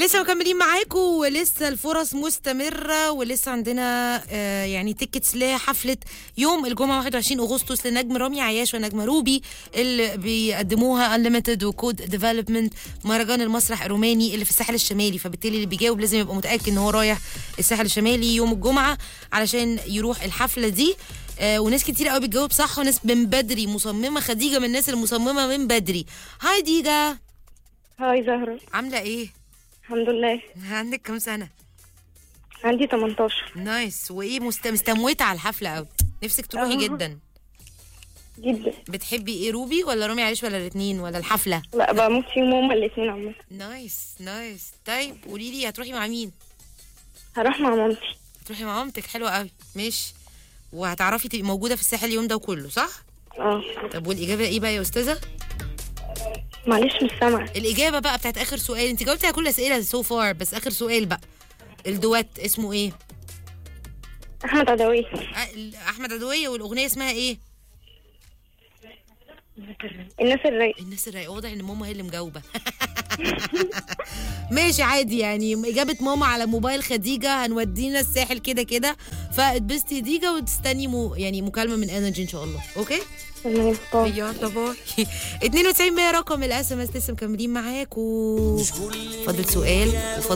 لسه مكملين معاكم ولسه الفرص مستمرة ولسه عندنا آه يعني تيكتس لحفلة يوم الجمعة 21 أغسطس لنجم رامي عياش ونجمة روبي اللي بيقدموها انليمتد وكود ديفلوبمنت مهرجان المسرح الروماني اللي في الساحل الشمالي فبالتالي اللي بيجاوب لازم يبقى متأكد ان هو رايح الساحل الشمالي يوم الجمعة علشان يروح الحفلة دي آه وناس كتير قوي بتجاوب صح وناس من بدري مصممة خديجة من الناس المصممة من بدري هاي ديجا هاي زهرة عاملة ايه؟ الحمد لله عندك كام سنة؟ عندي 18 نايس وايه مست... مستموتة على الحفلة قوي نفسك تروحي أها. جدا جدا بتحبي ايه روبي ولا رامي عيش ولا الاثنين ولا الحفلة لا بموت فيهم هما الاتنين عامة نايس نايس طيب قولي لي هتروحي مع مين هروح مع مامتي هتروحي مع مامتك حلوة قوي ماشي وهتعرفي تبقي موجودة في الساحل اليوم ده وكله صح اه طب والإجابة ايه بقى يا أستاذة معلش مش سامعة الإجابة بقى بتاعت آخر سؤال انت جاوبتي على كل الأسئلة سو فار بس آخر سؤال بقى الدوات اسمه ايه احمد عدوي أ- أحمد عدوية والأغنية اسمها ايه الناس الرايقة الناس الرايقه واضح ان ماما هي اللي مجاوبه ماشي عادي يعني اجابه ماما على موبايل خديجه هنودينا الساحل كده كده فاتبسطي ديجا وتستني مو يعني مكالمه من انرجي ان شاء الله اوكي تمام باي. يلا باي 92 100 رقم الاس ام اس لسه مكملين معاكم فاضل سؤال وفاضل